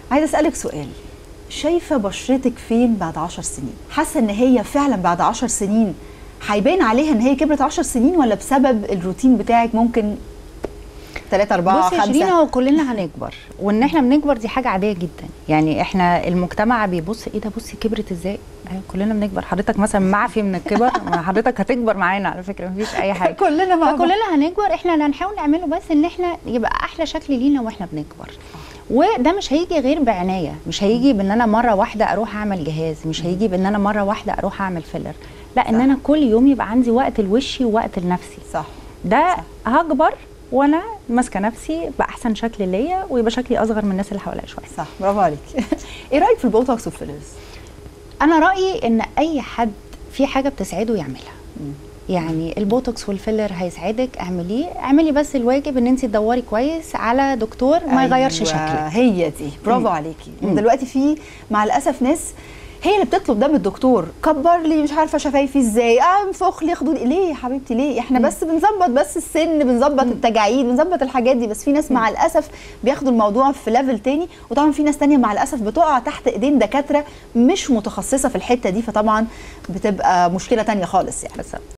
عايزه اسالك سؤال شايفه بشرتك فين بعد عشر سنين حاسه ان هي فعلا بعد عشر سنين هيبان عليها ان هي كبرت عشر سنين ولا بسبب الروتين بتاعك ممكن ثلاثة أربعة بصي يا شيرين خمسة هو كلنا هنكبر وان احنا بنكبر دي حاجه عاديه جدا يعني احنا المجتمع بيبص ايه ده بصي كبرت ازاي أيوة كلنا بنكبر حضرتك مثلا معفي من الكبر ما حضرتك هتكبر معانا على فكره مفيش اي حاجه كلنا مع بعض. فكلنا هنكبر احنا اللي هنحاول نعمله بس ان احنا يبقى احلى شكل لينا واحنا بنكبر وده مش هيجي غير بعنايه مش هيجي بان انا مره واحده اروح اعمل جهاز مش هيجي بان انا مره واحده اروح اعمل فيلر لا ان صح. انا كل يوم يبقى عندي وقت لوشي ووقت لنفسي صح ده هكبر وانا ماسكه نفسي باحسن شكل ليا ويبقى شكلي اصغر من الناس اللي حواليا شويه صح برافو عليك ايه رايك في البوتوكس والفيلرز انا رايي ان اي حد في حاجه بتسعده يعملها يعني البوتوكس والفيلر هيسعدك اعمليه اعملي بس الواجب ان انت تدوري كويس على دكتور ما يغيرش أيوة، شكلك هي دي برافو مم. عليكي مم. دلوقتي في مع الاسف ناس هي اللي بتطلب ده من الدكتور كبر لي مش عارفه شفايفي ازاي اه انفخ لي خدوا لي ليه يا حبيبتي ليه احنا بس بنظبط بس السن بنظبط التجاعيد بنظبط الحاجات دي بس في ناس مع الاسف بياخدوا الموضوع في ليفل تاني وطبعا في ناس تانية مع الاسف بتقع تحت ايدين دكاتره مش متخصصه في الحته دي فطبعا بتبقى مشكله تانية خالص يعني بس